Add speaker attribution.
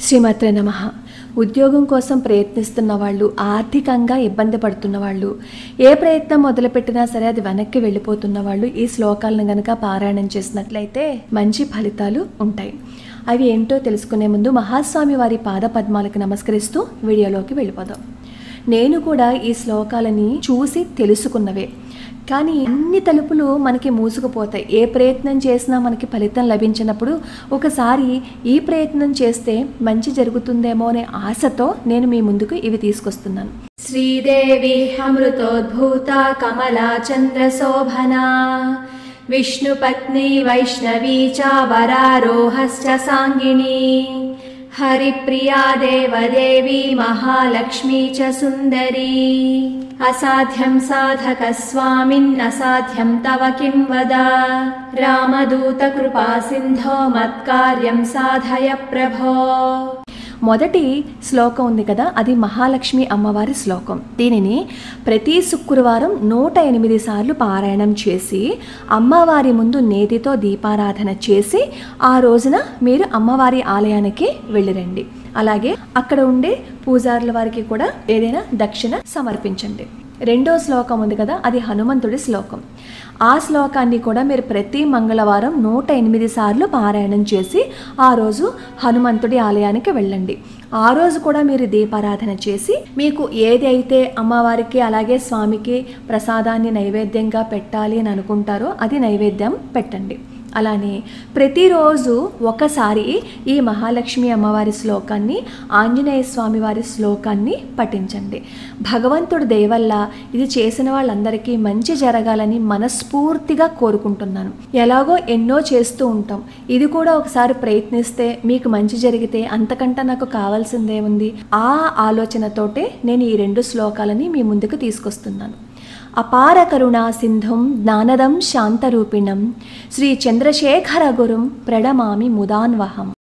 Speaker 1: శ్రీమాత్ర నమ ఉద్యోగం కోసం ప్రయత్నిస్తున్న వాళ్ళు ఆర్థికంగా ఇబ్బంది పడుతున్న వాళ్ళు ఏ ప్రయత్నం మొదలుపెట్టినా సరే అది వెనక్కి వెళ్ళిపోతున్న వాళ్ళు ఈ శ్లోకాలను గనక పారాయణం చేసినట్లయితే మంచి ఫలితాలు ఉంటాయి అవి ఏంటో తెలుసుకునే ముందు మహాస్వామి వారి పాద పద్మాలకు నమస్కరిస్తూ వీడియోలోకి వెళ్ళిపోదాం నేను కూడా ఈ శ్లోకాలని చూసి తెలుసుకున్నవే కానీ అన్ని తలుపులు మనకి మూసుకుపోతాయి ఏ ప్రయత్నం చేసినా మనకి ఫలితం లభించినప్పుడు ఒకసారి ఈ ప్రయత్నం చేస్తే మంచి జరుగుతుందేమో అనే ఆశతో నేను మీ ముందుకు ఇవి తీసుకొస్తున్నాను శ్రీదేవి అమృతోద్భూత కమలా చంద్రశోభనా విష్ణుపత్ని వైష్ణవీ చ వరారోహశ్చ సాంగిణి హరిప్రియా దేవదేవి మహాలక్ష్మీ చ సుందరీ అసాధ్యం సాధక స్వామిన్ అసాధ్యం తవ కిం వద రామదూత కృపా సింధో మత్కార్యం సాధయ ప్రభో మొదటి శ్లోకం ఉంది కదా అది మహాలక్ష్మి అమ్మవారి శ్లోకం దీనిని ప్రతి శుక్రవారం నూట ఎనిమిది సార్లు పారాయణం చేసి అమ్మవారి ముందు నేతితో దీపారాధన చేసి ఆ రోజున మీరు అమ్మవారి ఆలయానికి వెళ్ళిరండి అలాగే అక్కడ ఉండే పూజారుల వారికి కూడా ఏదైనా దక్షిణ సమర్పించండి రెండో శ్లోకం ఉంది కదా అది హనుమంతుడి శ్లోకం ఆ శ్లోకాన్ని కూడా మీరు ప్రతి మంగళవారం నూట ఎనిమిది సార్లు పారాయణం చేసి ఆ రోజు హనుమంతుడి ఆలయానికి వెళ్ళండి ఆ రోజు కూడా మీరు దీపారాధన చేసి మీకు ఏది అయితే అమ్మవారికి అలాగే స్వామికి ప్రసాదాన్ని నైవేద్యంగా పెట్టాలి అని అనుకుంటారో అది నైవేద్యం పెట్టండి అలానే ప్రతిరోజు ఒకసారి ఈ మహాలక్ష్మి అమ్మవారి శ్లోకాన్ని ఆంజనేయ స్వామి వారి శ్లోకాన్ని పఠించండి భగవంతుడి దయవల్ల ఇది చేసిన వాళ్ళందరికీ మంచి జరగాలని మనస్ఫూర్తిగా కోరుకుంటున్నాను ఎలాగో ఎన్నో చేస్తూ ఉంటాం ఇది కూడా ఒకసారి ప్రయత్నిస్తే మీకు మంచి జరిగితే అంతకంటే నాకు కావాల్సిందే ఉంది ఆ ఆలోచనతోటే నేను ఈ రెండు శ్లోకాలని మీ ముందుకు తీసుకొస్తున్నాను అపార కరుణా సింధుం జ్ఞానదం శాంతరూపిణం శ్రీ చంద్రశేఖర గురుం ప్రణమామి ముదాన్వహం